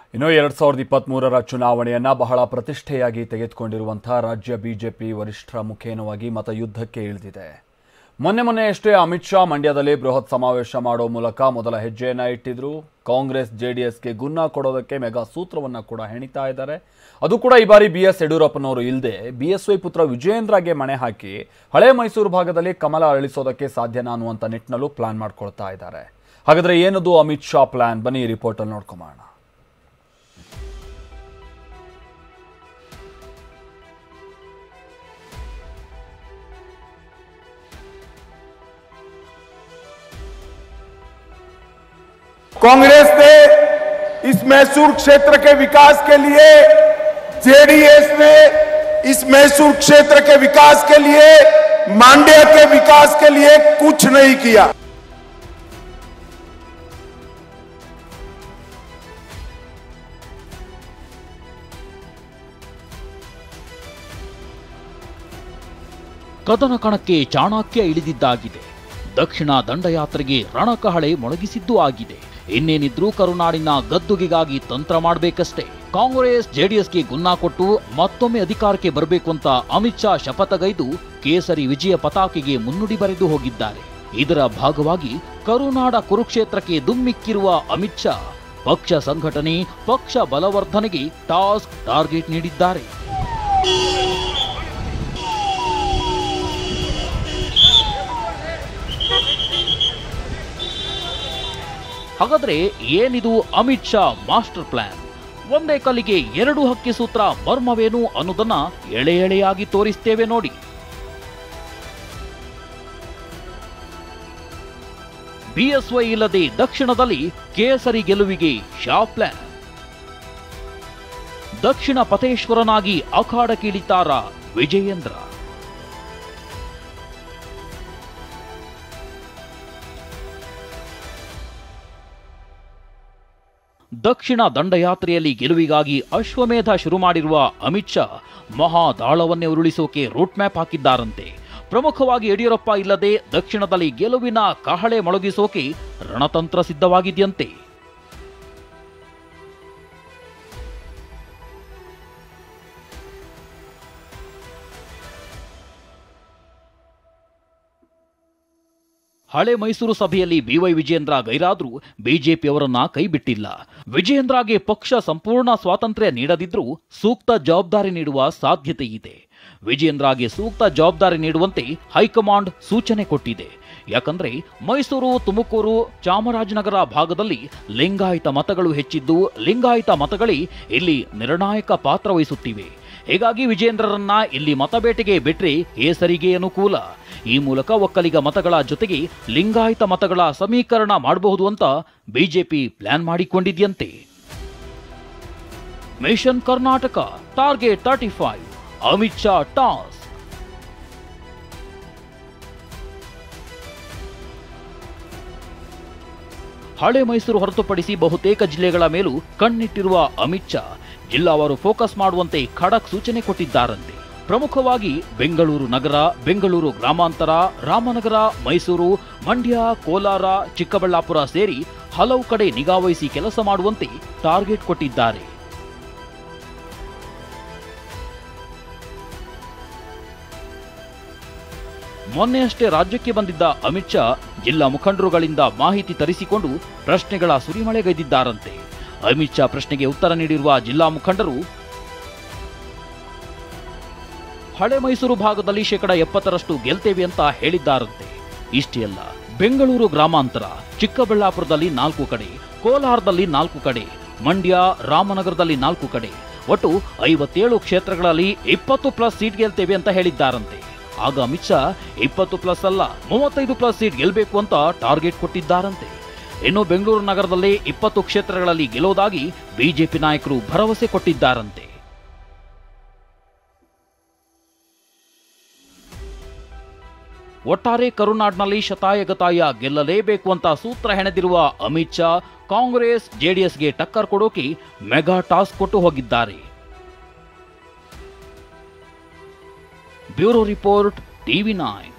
ಇನ್ನು ಎರಡ್ ಸಾವಿರದ ಇಪ್ಪತ್ತ್ಮೂರರ ಚುನಾವಣೆಯನ್ನ ಬಹಳ ಪ್ರತಿಷ್ಠೆಯಾಗಿ ತೆಗೆದುಕೊಂಡಿರುವಂತಹ ರಾಜ್ಯ ಬಿಜೆಪಿ ವರಿಷ್ಠರ ಮುಖೇನವಾಗಿ ಮತಯುದ್ಧಕ್ಕೆ ಇಳಿದಿದೆ ಮೊನ್ನೆ ಮೊನ್ನೆಯಷ್ಟೇ ಅಮಿತ್ ಶಾ ಮಂಡ್ಯದಲ್ಲಿ ಬೃಹತ್ ಸಮಾವೇಶ ಮಾಡೋ ಮೂಲಕ ಮೊದಲ ಹೆಜ್ಜೆಯನ್ನ ಇಟ್ಟಿದ್ರು ಕಾಂಗ್ರೆಸ್ ಜೆಡಿಎಸ್ಗೆ ಗುನ್ನ ಕೊಡೋದಕ್ಕೆ ಮೆಗಾ ಸೂತ್ರವನ್ನ ಕೂಡ ಹೆಣಿತಾ ಇದ್ದಾರೆ ಅದು ಕೂಡ ಈ ಬಾರಿ ಬಿ ಎಸ್ ಯಡಿಯೂರಪ್ಪನವರು ಇಲ್ಲದೆ ಬಿ ಎಸ್ ವೈ ಪುತ್ರ ವಿಜಯೇಂದ್ರಗೆ ಮಣೆ ಹಾಕಿ ಹಳೆ ಮೈಸೂರು ಭಾಗದಲ್ಲಿ ಕಮಲ ಅಳಿಸೋದಕ್ಕೆ ಸಾಧ್ಯನಾ ಅನ್ನುವಂಥ ನಿಟ್ಟಿನಲ್ಲೂ ಪ್ಲಾನ್ ಮಾಡ್ಕೊಳ್ತಾ ಇದ್ದಾರೆ ಹಾಗಾದ್ರೆ ಏನದು ಅಮಿತ್ ಶಾ ಪ್ಲಾನ್ ಬನ್ನಿ ಈ ರಿಪೋರ್ಟಲ್ಲಿ ನೋಡ್ಕೊಂಬೋಣ कांग्रेस ने इस मैसूर क्षेत्र के विकास के लिए जेडीएस ने इस मैसूर क्षेत्र के विकास के लिए मांड्या के विकास के लिए कुछ नहीं किया ಕದನ ಕಣಕ್ಕೆ ಚಾಣಕ್ಯ ಇಳಿದಿದ್ದಾಗಿದೆ ದಕ್ಷಿಣ ದಂಡಯಾತ್ರೆಗೆ ರಣಕಹಳೆ ಮೊಳಗಿಸಿದ್ದು ಆಗಿದೆ ಇನ್ನೇನಿದ್ರೂ ಕರುನಾಡಿನ ಗದ್ದುಗೆಗಾಗಿ ತಂತ್ರ ಮಾಡಬೇಕಷ್ಟೇ ಕಾಂಗ್ರೆಸ್ ಜೆಡಿಎಸ್ಗೆ ಗುನ್ನ ಕೊಟ್ಟು ಮತ್ತೊಮ್ಮೆ ಅಧಿಕಾರಕ್ಕೆ ಬರಬೇಕು ಅಂತ ಅಮಿತ್ ಶಾ ಶಪಥಗೈದು ಕೇಸರಿ ವಿಜಯ ಪತಾಕೆಗೆ ಮುನ್ನುಡಿ ಬರೆದು ಹೋಗಿದ್ದಾರೆ ಇದರ ಭಾಗವಾಗಿ ಕರುನಾಡ ಕುರುಕ್ಷೇತ್ರಕ್ಕೆ ದುಮ್ಮಿಕ್ಕಿರುವ ಅಮಿತ್ ಶಾ ಪಕ್ಷ ಸಂಘಟನೆ ಪಕ್ಷ ಬಲವರ್ಧನೆಗೆ ಟಾಸ್ಕ್ ಟಾರ್ಗೆಟ್ ನೀಡಿದ್ದಾರೆ ಹಾಗಾದ್ರೆ ಏನಿದು ಅಮಿತ್ ಶಾ ಮಾಸ್ಟರ್ ಪ್ಲಾನ್ ಒಂದೇ ಕಲ್ಲಿಗೆ ಎರಡು ಹಕ್ಕಿ ಸೂತ್ರ ಮರ್ಮವೇನು ಅನ್ನೋದನ್ನ ಎಳೆ ಎಳೆಯಾಗಿ ತೋರಿಸ್ತೇವೆ ನೋಡಿ ಬಿಎಸ್ವೈ ಇಲ್ಲದೆ ದಕ್ಷಿಣದಲ್ಲಿ ಕೇಸರಿ ಗೆಲುವಿಗೆ ಶಾ ಪ್ಲಾನ್ ದಕ್ಷಿಣ ಪತೇಶ್ವರನಾಗಿ ಅಖಾಡಕ್ಕಿಳಿತಾರ ವಿಜಯೇಂದ್ರ ದಕ್ಷಿಣ ದಂಡಯಾತ್ರೆಯಲ್ಲಿ ಗೆಲುವಿಗಾಗಿ ಅಶ್ವಮೇಧ ಶುರು ಮಾಡಿರುವ ಅಮಿತ್ ಶಾ ಮಹಾ ದಾಳವನ್ನೇ ಉರುಳಿಸೋಕೆ ರೂಟ್ ಮ್ಯಾಪ್ ಹಾಕಿದ್ದಾರಂತೆ ಪ್ರಮುಖವಾಗಿ ಯಡಿಯೂರಪ್ಪ ಇಲ್ಲದೆ ದಕ್ಷಿಣದಲ್ಲಿ ಗೆಲುವಿನ ಕಹಳೆ ಮೊಳಗಿಸೋಕೆ ರಣತಂತ್ರ ಸಿದ್ಧವಾಗಿದೆಯಂತೆ ಹಳೆ ಮೈಸೂರು ಸಭೆಯಲ್ಲಿ ಬಿವೈ ವಿಜಯೇಂದ್ರ ಗೈರಾದ್ರೂ ಬಿಜೆಪಿಯವರನ್ನ ಕೈಬಿಟ್ಟಿಲ್ಲ ವಿಜಯೇಂದ್ರಗೆ ಪಕ್ಷ ಸಂಪೂರ್ಣ ಸ್ವಾತಂತ್ರ್ಯ ನೀಡದಿದ್ರೂ ಸೂಕ್ತ ಜವಾಬ್ದಾರಿ ನೀಡುವ ಸಾಧ್ಯತೆ ಇದೆ ವಿಜಯೇಂದ್ರಗೆ ಸೂಕ್ತ ಜವಾಬ್ದಾರಿ ನೀಡುವಂತೆ ಹೈಕಮಾಂಡ್ ಸೂಚನೆ ಕೊಟ್ಟಿದೆ ಯಾಕಂದ್ರೆ ಮೈಸೂರು ತುಮಕೂರು ಚಾಮರಾಜನಗರ ಭಾಗದಲ್ಲಿ ಲಿಂಗಾಯತ ಮತಗಳು ಹೆಚ್ಚಿದ್ದು ಲಿಂಗಾಯತ ಮತಗಳೇ ಇಲ್ಲಿ ನಿರ್ಣಾಯಕ ಪಾತ್ರ ವಹಿಸುತ್ತಿವೆ ಹೀಗಾಗಿ ವಿಜೇಂದ್ರರನ್ನ ಇಲ್ಲಿ ಮತಬೇಟೆಗೆ ಬಿಟ್ರೆ ಕೇಸರಿಗೆ ಅನುಕೂಲ ಈ ಮೂಲಕ ಒಕ್ಕಲಿಗ ಮತಗಳ ಜೊತೆಗೆ ಲಿಂಗಾಯತ ಮತಗಳ ಸಮೀಕರಣ ಮಾಡಬಹುದು ಅಂತ ಬಿಜೆಪಿ ಪ್ಲಾನ್ ಮಾಡಿಕೊಂಡಿದ್ಯಂತೆ mission Karnataka target thirty five Amit Shah ಟಾಸ್ ಹಳೆ ಮೈಸೂರು ಹೊರತುಪಡಿಸಿ ಬಹುತೇಕ ಜಿಲ್ಲೆಗಳ ಮೇಲೂ ಕಣ್ಣಿಟ್ಟಿರುವ ಅಮಿತ್ ಶಾ ಜಿಲ್ಲಾವಾರು ಫೋಕಸ್ ಮಾಡುವಂತೆ ಖಡಕ್ ಸೂಚನೆ ಕೊಟ್ಟಿದ್ದಾರಂತೆ ಪ್ರಮುಖವಾಗಿ ಬೆಂಗಳೂರು ನಗರ ಬೆಂಗಳೂರು ಗ್ರಾಮಾಂತರ ರಾಮನಗರ ಮೈಸೂರು ಮಂಡ್ಯ ಕೋಲಾರ ಚಿಕ್ಕಬಳ್ಳಾಪುರ ಸೇರಿ ಹಲವು ಕಡೆ ನಿಗಾವಹಿಸಿ ಕೆಲಸ ಮಾಡುವಂತೆ ಟಾರ್ಗೆಟ್ ಕೊಟ್ಟಿದ್ದಾರೆ ಮೊನ್ನೆಯಷ್ಟೇ ರಾಜ್ಯಕ್ಕೆ ಬಂದಿದ್ದ ಅಮಿತ್ ಶಾ ಜಿಲ್ಲಾ ಮುಖಂಡರುಗಳಿಂದ ಮಾಹಿತಿ ತರಿಸಿಕೊಂಡು ಪ್ರಶ್ನೆಗಳ ಸುರಿಮಳೆಗೈದಿದ್ದಾರಂತೆ ಅಮಿತ್ ಶಾ ಪ್ರಶ್ನೆಗೆ ಉತ್ತರ ನೀಡಿರುವ ಜಿಲ್ಲಾ ಮುಖಂಡರು ಹಳೆ ಮೈಸೂರು ಭಾಗದಲ್ಲಿ ಶೇಕಡ ಎಪ್ಪತ್ತರಷ್ಟು ಗೆಲ್ತೇವೆ ಅಂತ ಹೇಳಿದ್ದಾರಂತೆ ಇಷ್ಟೇ ಅಲ್ಲ ಬೆಂಗಳೂರು ಗ್ರಾಮಾಂತರ ಚಿಕ್ಕಬಳ್ಳಾಪುರದಲ್ಲಿ ನಾಲ್ಕು ಕಡೆ ಕೋಲಾರದಲ್ಲಿ ನಾಲ್ಕು ಕಡೆ ಮಂಡ್ಯ ರಾಮನಗರದಲ್ಲಿ ನಾಲ್ಕು ಕಡೆ ಒಟ್ಟು ಐವತ್ತೇಳು ಕ್ಷೇತ್ರಗಳಲ್ಲಿ ಇಪ್ಪತ್ತು ಪ್ಲಸ್ ಸೀಟ್ ಗೆಲ್ತೇವೆ ಅಂತ ಹೇಳಿದ್ದಾರಂತೆ ಆಗ ಅಮಿತ್ ಶಾ ಇಪ್ಪತ್ತು ಪ್ಲಸ್ ಅಲ್ಲ ಮೂವತ್ತೈದು ಪ್ಲಸ್ ಸೀಟ್ ಗೆಲ್ಲಬೇಕು ಅಂತ ಟಾರ್ಗೆಟ್ ಕೊಟ್ಟಿದ್ದಾರಂತೆ ಇನ್ನು ಬೆಂಗಳೂರು ನಗರದಲ್ಲಿ ಇಪ್ಪತ್ತು ಕ್ಷೇತ್ರಗಳಲ್ಲಿ ಗೆಲ್ಲೋದಾಗಿ ಬಿಜೆಪಿ ನಾಯಕರು ಭರವಸೆ ಕೊಟ್ಟಿದ್ದಾರಂತೆ ಒಟ್ಟಾರೆ ಕರುನಾಡ್ನಲ್ಲಿ ಶತಾಯಗತಾಯ ಗೆಲ್ಲಲೇಬೇಕು ಅಂತ ಸೂತ್ರ ಹೆಣೆದಿರುವ ಅಮಿತ್ ಶಾ ಕಾಂಗ್ರೆಸ್ ಜೆಡಿಎಸ್ಗೆ ಟಕ್ಕರ್ ಕೊಡೋಕೆ ಮೆಗಾ ಟಾಸ್ಕ್ ಕೊಟ್ಟು ಹೋಗಿದ್ದಾರೆ ಬ್ಯೂರೋ ರಿಪೋರ್ಟ್ ಟಿವಿ ನೈನ್